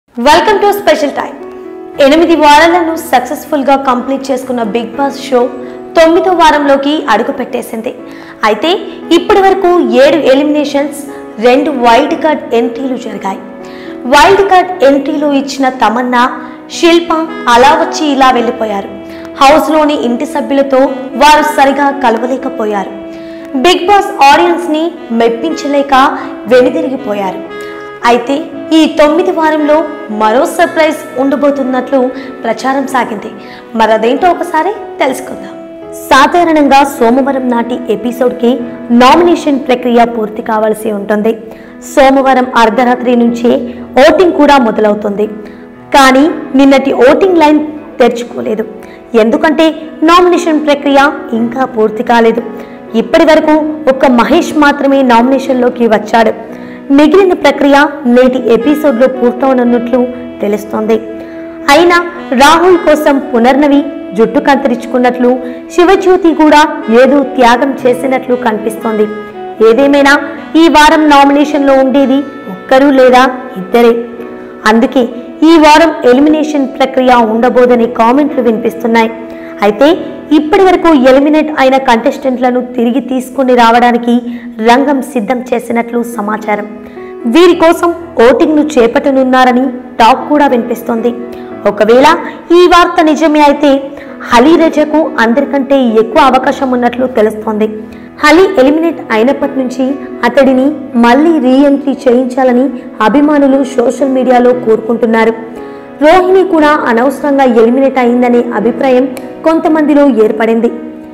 Welcome to special time ఎనిమిది వారాలను successful గా కంప్లీట్ చేసుకున్న బిగ్ బాస్ షో తొమ్మిదో వారంలోకి అడుగు పెట్టేసింది అయితే ఇప్పటి వరకు ఏడు ఎలిమినేషన్స్ రెండు వైల్డ్ కార్డ్ ఎంట్రీలు జరిగాయి వైల్డ్ కార్డ్ ఎంట్రీలు ఇచ్చిన తమన్నా శిల్ప అలా వచ్చి ఇలా వెళ్ళిపోయారు హౌస్లోని ఇంటి సభ్యులతో వారు సరిగా కలవలేకపోయారు బిగ్ బాస్ ఆడియన్స్ ని మెప్పించలేక వెనుదిరిగిపోయారు అయితే ఈ తొమ్మిది వారంలో మరో సర్ప్రైజ్ ఉండబోతున్నట్లు ప్రచారం సాగింది మరదేంటో ఒకసారి తెలుసుకుందాం సాధారణంగా సోమవారం నాటి ఎపిసోడ్కి నామినేషన్ ప్రక్రియ పూర్తి కావాల్సి ఉంటుంది సోమవారం అర్ధరాత్రి నుంచే ఓటింగ్ కూడా మొదలవుతుంది కానీ నిన్నటి ఓటింగ్ లైన్ తెరుచుకోలేదు ఎందుకంటే నామినేషన్ ప్రక్రియ ఇంకా పూర్తి కాలేదు ఇప్పటి వరకు ఒక్క మహేష్ మాత్రమే నామినేషన్లోకి వచ్చాడు మిగిలిన ప్రక్రియ నేటి ఎపిసోడ్లో పూర్తవనున్నట్లు తెలుస్తోంది అయినా రాహుల్ కోసం పునర్నవి జుట్టు కత్తిరించుకున్నట్లు శివజ్యోతి కూడా ఏదో త్యాగం చేసినట్లు కనిపిస్తోంది ఏదేమైనా ఈ వారం నామినేషన్లో ఉండేది ఒక్కరు లేదా ఇద్దరే అందుకే ఈ వారం ఎలిమినేషన్ ప్రక్రియ ఉండబోదని కామెంట్లు వినిపిస్తున్నాయి అయితే ఇప్పటి వరకు ఎలిమినేట్ అయిన కంటెస్టెంట్లను తిరిగి తీసుకుని రావడానికి రంగం సిద్ధం చేసినట్లు సమాచారం వీరి కోసం ఓటింగ్ను చేపట్టనున్నారని టాక్ కూడా వినిపిస్తోంది ఒకవేళ ఈ వార్త నిజమే అయితే హలీ రజకు అందరికంటే ఎక్కువ అవకాశం ఉన్నట్లు తెలుస్తోంది హలీ ఎలిమినేట్ అయినప్పటి నుంచి అతడిని మళ్ళీ రీఎంట్రీ చేయించాలని అభిమానులు సోషల్ మీడియాలో కోరుకుంటున్నారు రోహిణి కూడా అనవసరంగా ఎలిమినేట్ అయిందనే అభిప్రాయం కొంతమందిలో ఏర్పడింది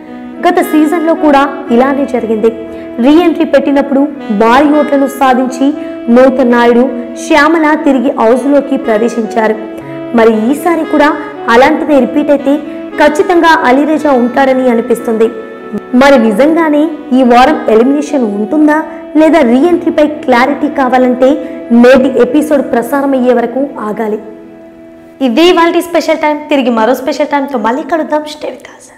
గత సీజన్లో కూడా ఇలానే జరిగింది రీఎంట్రీ పెట్టినప్పుడు భారీ ఓట్లను సాధించి నూతన్ నాయుడు శ్యామల తిరిగి హౌస్లోకి ప్రవేశించారు మరి ఈసారి కూడా అలాంటిదే రిపీట్ అయితే ఖచ్చితంగా అలీరేజా ఉంటాడని అనిపిస్తుంది మరి నిజంగానే ఈ వారం ఎలిమినేషన్ ఉంటుందా లేదా రీఎంట్రీపై క్లారిటీ కావాలంటే నేటి ఎపిసోడ్ ప్రసారం అయ్యే వరకు ఆగాలి ఇదే వాళ్ళ స్పెషల్ టైం తిరిగి మరో స్పెషల్ టైంతో మళ్ళీ కలుద్దాం స్టే విత్ us.